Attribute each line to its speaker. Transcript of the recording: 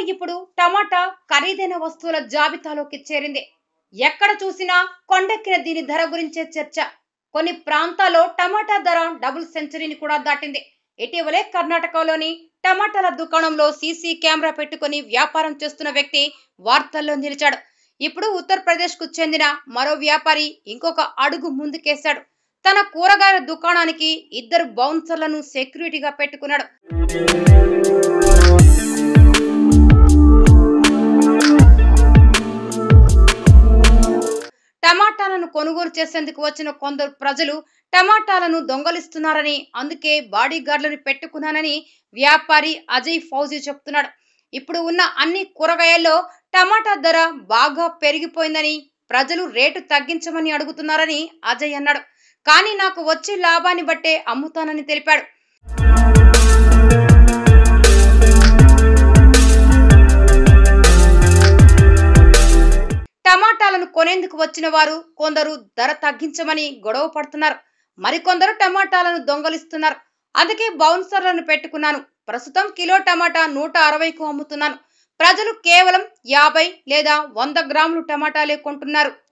Speaker 1: ఇప్పుడు టమాటా ఖరీదైన వస్తువుల జాబితాలోకి చేరింది ఎక్కడ చూసినా కొండెక్కిన దీని ధర గురించే చర్చ కొన్ని ప్రాంతాల్లో టమాటా ధర డబుల్ సెంచరీని కూడా దాటింది ఇటీవలే కర్ణాటకలోని టమాటాల దుకాణంలో సీసీ కెమెరా పెట్టుకుని వ్యాపారం చేస్తున్న వ్యక్తి వార్తల్లో నిలిచాడు ఇప్పుడు ఉత్తరప్రదేశ్ కు చెందిన మరో వ్యాపారి ఇంకొక అడుగు ముందుకేశాడు తన కూరగాయల దుకాణానికి ఇద్దరు బౌన్సర్లను సెక్యూరిటీగా పెట్టుకున్నాడు టమాటాలను కొనుగోలు చేసేందుకు వచ్చిన కొందరు ప్రజలు టమాటాలను దొంగలిస్తున్నారని అందుకే బాడీ గార్డులను పెట్టుకున్నానని వ్యాపారి అజయ్ ఫౌజీ చెప్తున్నాడు ఇప్పుడు ఉన్న అన్ని కూరగాయల్లో టమాటా ధర బాగా పెరిగిపోయిందని ప్రజలు రేటు తగ్గించమని అడుగుతున్నారని అజయ్ అన్నాడు కానీ నాకు వచ్చే లాభాన్ని బట్టే అమ్ముతానని తెలిపాడు టమాటాలను కొనేందుకు వచ్చిన వారు కొందరు ధర తగ్గించమని గొడవ పడుతున్నారు మరికొందరు టమాటాలను దొంగలిస్తున్నారు అందుకే బౌన్సర్లను పెట్టుకున్నాను ప్రస్తుతం కిలో టమాటా నూట అరవైకు అమ్ముతున్నాను ప్రజలు కేవలం యాభై లేదా వంద గ్రాములు టమాటాలే కొంటున్నారు